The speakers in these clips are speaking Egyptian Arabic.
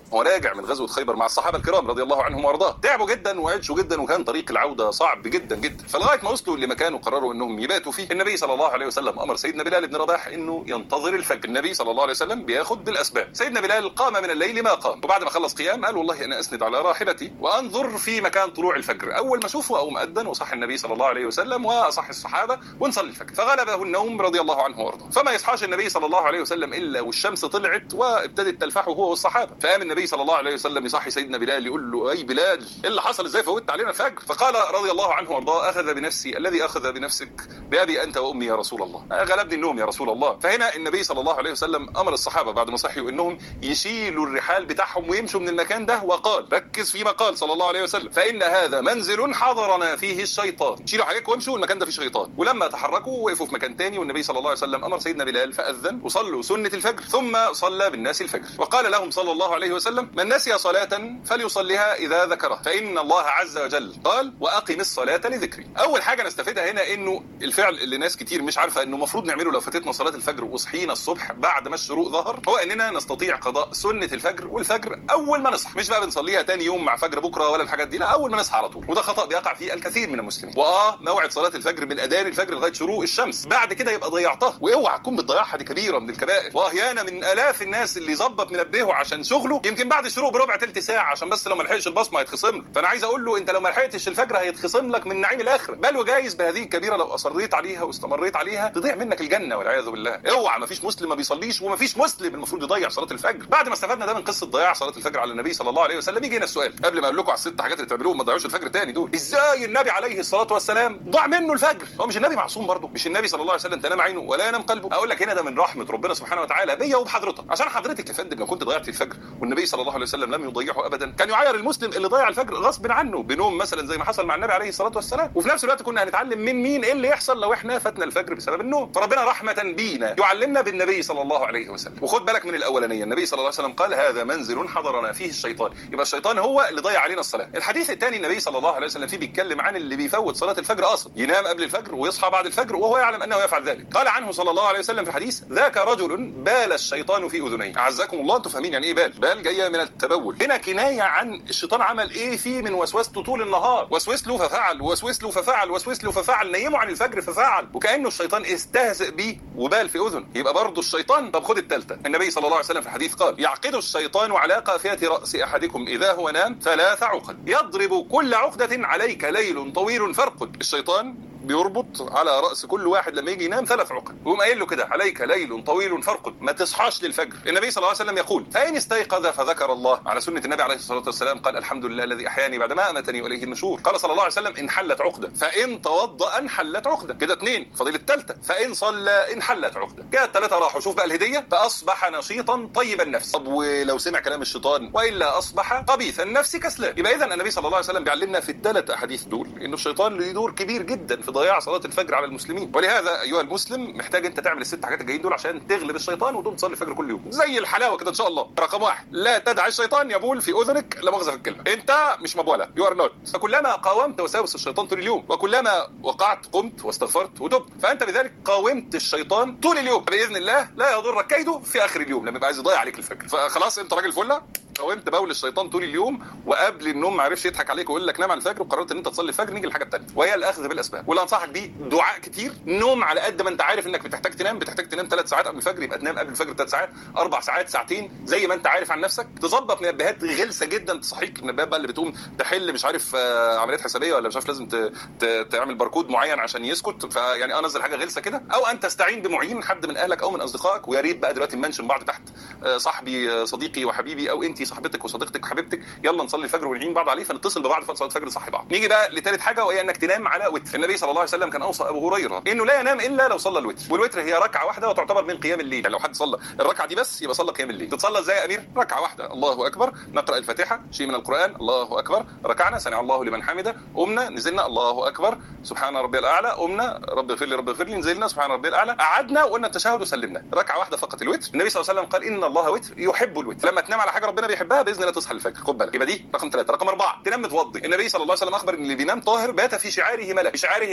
هو راجع من غزوه خيبر مع الصحابه الكرام رضي الله عنهم وارضاه تعبوا جدا وعطشوا جدا وكان طريق العوده صعب جدا جدا فلغايه ما وصلوا لمكان وقرروا انهم يباتوا فيه النبي صلى الله عليه وسلم امر سيدنا بلال بن رباح انه ينتظر الفجر النبي صلى الله عليه وسلم بياخد بالاسباب سيدنا بلال قام من الليل ما قام وبعد ما خلص قيام قال والله انا اسند على راحلتي وانظر في مكان طلوع الفجر اول ما اشوفه او مأذن وصح النبي صلى الله عليه وسلم واصح الصحابه ونصلي الفجر فغلبه النوم رضي الله عنه وارضاه فما يصحاش النبي صلى الله عليه وسلم الا والشمس طلعت وابتدت تلفحه هو والصحابه فقام النبي صلى الله عليه وسلم يصحي سيدنا بلال يقول له اي بلال ايه اللي حصل ازاي فوتت علينا الفجر فقال رضي الله عنه وارضاه اخذ بنفسي الذي اخذ بنفسك بابي انت وامي يا رسول الله غلبني النوم يا رسول الله فهنا النبي صلى الله عليه وسلم امر الصحابه بعد ما صحيوا انهم يشيلوا الرحال بتاعهم ويمشوا من المكان ده وقال ركز فيما قال صلى الله عليه وسلم فان هذا منزل حضرنا فيه الشيطان شيلوا حاجاتكم وامشوا المكان ده فيه شيطان ولما تحركوا وقفوا في مكان تاني والنبي صلى الله عليه وسلم امر سيدنا بلال فاذن وصلوا سنه الفجر ثم صلى بالناس الفجر وقال لهم صلى الله عليه وسلم من نسي صلاه فليصليها اذا ذكرها فان الله عز وجل قال واقم الصلاه لذكري اول حاجه نستفيدها هنا انه الفعل اللي ناس كتير مش عارفه انه المفروض نعمله لو فاتتنا صلاه الفجر وصحينا الصبح بعد ما الشروق ظهر هو اننا نستطيع قضاء سنه الفجر والفجر اول ما نصحى مش بقى بنصليها تاني يوم مع فجر بكره ولا الحاجات دي لا اول ما نصحى على طول وده خطا بيقع فيه الكثير من المسلمين واه موعد صلاه الفجر من اذان الفجر لغايه شروق الشمس بعد كده يبقى ضيعتها واوعى تكون بتضيعها دي كبيره من الكبائر واحيانا من الاف الناس اللي ظبط منبهه عشان شغله يمكن بعد الشروق بربع تلت ساعه عشان بس لو ما لحقش البصمه هيتخصم له فانا عايز اقول له انت لو ما لحقتش الفجر هيتخصم لك من نعيم الاخره بل وجايز بهذه الكبيره لو اصريت عليها واستمريت عليها تضيع منك الجنه والعياذ بالله اوعى ما فيش مسلم ما بيصليش وما فيش مسلم المفروض يضيع صلاه الفجر بعد ما استفدنا ده من قصه ضياع صلاه الفجر على النبي صلى الله عليه وسلم يجي هنا السؤال قبل ما اقول لكم على الست حاجات اللي تعملوهم ما تضيعوش الفجر تاني دول ازاي النبي عليه الصلاه والسلام ضاع منه الفجر هو مش النبي معصوم برضه مش النبي صلى الله عليه وسلم تنام عينه ولا ينام قلبه اقول لك هنا ده من رحمه ربنا سبحانه وتعالى بيا وبحضرتك عشان حضرتك يا فندم لو كنت ضيعت الفجر والنبي صلى الله عليه وسلم لم يضيعه ابدا كان يعاير المسلم اللي ضيع الفجر غصب عنه بنوم مثلا زي ما حصل مع النبي عليه الصلاه والسلام وفي نفس الوقت كنا هنتعلم من مين ايه اللي يحصل لو احنا فاتنا الفجر بسبب النوم فربنا رحمه بينا يعلمنا بالنبي صلى الله عليه وسلم وخد بالك من الاولانيه النبي صلى الله عليه وسلم قال هذا منزل حضرنا فيه الشيطان يبقى الشيطان هو اللي ضيع علينا الصلاه الحديث الثاني النبي صلى الله عليه وسلم فيه بيتكلم عن اللي بيفوت صلاه الفجر قاصد ينام قبل الفجر ويصحى بعد الفجر وهو يعلم انه يفعل ذلك قال عنه صلى الله عليه وسلم في الحديث ذاك رجل بال الشيطان في اذنيه اعزكم الله انتم فاهمين يعني ايه بال بال جايه من التبول هنا كنايه عن الشيطان عمل ايه فيه من وسوسته طول النهار وسوس له ففعل وسوس له ففعل وسوس له ففعل نيمه عن الفجر ففعل وكانه الشيطان استهزئ به وبال في اذن يبقى برضه الشيطان طب خد الثالثه النبي صلى الله عليه وسلم في الحديث قال يعقد الشيطان على قافيه راس احدكم اذا هو نام ثلاث عقد يضرب كل عقده عليك ليل طويل فارقد الشيطان بيربط على راس كل واحد لما يجي ينام ثلاث عقد ويقوم قايل له كده عليك ليل طويل فارقد ما تصحاش للفجر النبي صلى الله عليه وسلم يقول فان استيقظ فذكر الله على سنه النبي عليه الصلاه والسلام قال الحمد لله الذي احياني بعدما امتني واليه النشور قال صلى الله عليه وسلم ان حلت عقده فان توضا انحلت عقده كده اثنين فضيل الثالثه فان صلى انحلت عقده كده الثلاثه راحوا شوف بقى الهديه فاصبح نشيطا طيب النفس طب ولو سمع كلام الشيطان والا اصبح قبيح النفس كسلان يبقى اذا النبي صلى الله عليه وسلم بيعلمنا في الثلاث احاديث دول انه الشيطان له دور كبير جدا في ضياع صلاه الفجر على المسلمين ولهذا ايها المسلم محتاج انت تعمل الست حاجات الجايين دول عشان تغلب الشيطان وتقوم تصلي الفجر كل يوم زي الحلاوه كده ان شاء الله رقم واحد لا تدع الشيطان يبول في اذنك لا مؤاخذه في الكلمه انت مش مبوله يو ار نوت فكلما قاومت وساوس الشيطان طول اليوم وكلما وقعت قمت واستغفرت وتبت فانت بذلك قاومت الشيطان طول اليوم باذن الله لا يضرك كيده في اخر اليوم لما يبقى عايز يضيع عليك الفجر فخلاص انت راجل فله قاومت بول الشيطان طول اليوم وقبل النوم ما عرفش يضحك عليك ويقول لك نام على الفجر وقررت ان انت تصلي الفجر نيجي الحاجه الثانيه وهي الاخذ بالاسباب واللي انصحك بيه دعاء كتير نوم على قد ما انت عارف انك بتحتاج تنام بتحتاج تنام ثلاث ساعات قبل الفجر يبقى تنام قبل الفجر ثلاث ساعات اربع ساعات ساعتين زي ما انت عارف عن نفسك تظبط منبهات غلسه جدا تصحيك منبهات بقى اللي بتقوم تحل مش عارف آه، عمليات حسابيه ولا مش عارف لازم ت... ت... تعمل باركود معين عشان يسكت فيعني انزل حاجه غلسه كده او ان تستعين بمعين حد من اهلك او من اصدقائك ويا ريت بقى دلوقتي نمنشن بعض تحت آه، صاحبي آه، صديقي وحبيبي او انت صاحبتك وصديقتك وحبيبتك يلا نصلي الفجر ونعين بعض عليه فنتصل ببعض في صلاه الفجر نصحي بعض نيجي بقى لثالث حاجه وهي انك تنام على وتر النبي صلى الله عليه وسلم كان اوصى ابو هريره انه لا ينام الا لو صلى الوتر والوتر هي ركعه واحده وتعتبر من قيام الليل يعني لو حد صلى الركعه دي بس يبقى صلى قيام الليل تتصلى ازاي يا امير ركعه واحده الله اكبر نقرا الفاتحه شيء من القران الله اكبر ركعنا سمع الله لمن حمده قمنا نزلنا الله اكبر سبحان ربي الاعلى قمنا رب اغفر لي رب اغفر لي نزلنا سبحان ربي الاعلى قعدنا وقلنا التشهد وسلمنا ركعه واحده فقط الوتر النبي صلى الله عليه وسلم قال ان الله وتر يحب الوتر لما تنام على حاجه ربنا بيحبها باذن الله تصحى الفجر خد بالك يبقى دي رقم ثلاثه رقم اربعه تنام متوضي النبي صلى الله عليه وسلم اخبر ان اللي بينام طاهر بات في شعاره ملك شعاره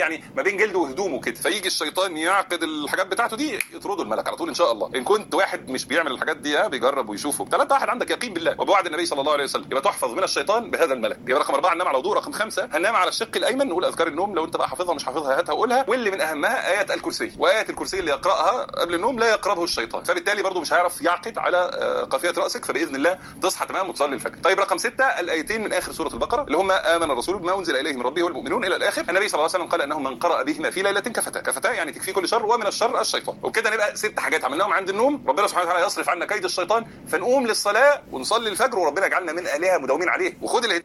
يعني ما بين جلده وهدومه كده فيجي الشيطان يعقد الحاجات بتاعته دي يطرده الملك على طول ان شاء الله ان كنت واحد مش بيعمل الحاجات دي ها بيجرب ويشوف وبتاع انت واحد عندك يقين بالله وبوعد النبي صلى الله عليه وسلم يبقى تحفظ من الشيطان بهذا الملك يبقى رقم اربعه ننام على وضوء رقم خمسه هننام على الشق الايمن نقول اذكار النوم لو انت بقى حافظها مش حافظها هاتها وقولها واللي من اهمها ايات الكرسي وايات الكرسي اللي يقراها قبل النوم لا يقربه الشيطان فبالتالي برضه مش هيعرف يعقد على آه، قافيه راسك فباذن الله تصحى تمام وتصلي الفجر طيب رقم ستة الايتين من اخر سوره البقره اللي هم امن الرسول بما انزل اليه من ربه والمؤمنون الى الاخر النبي صلى الله عليه وسلم قال انه من قرأ بهما في ليله كفتا كفتا يعني تكفي كل شر ومن الشر الشيطان وبكده نبقى ست حاجات عملناهم عند النوم ربنا سبحانه وتعالى يصرف عنا كيد الشيطان فنقوم للصلاه ونصلي الفجر وربنا يجعلنا من اهلها مداومين عليه وخد الهديه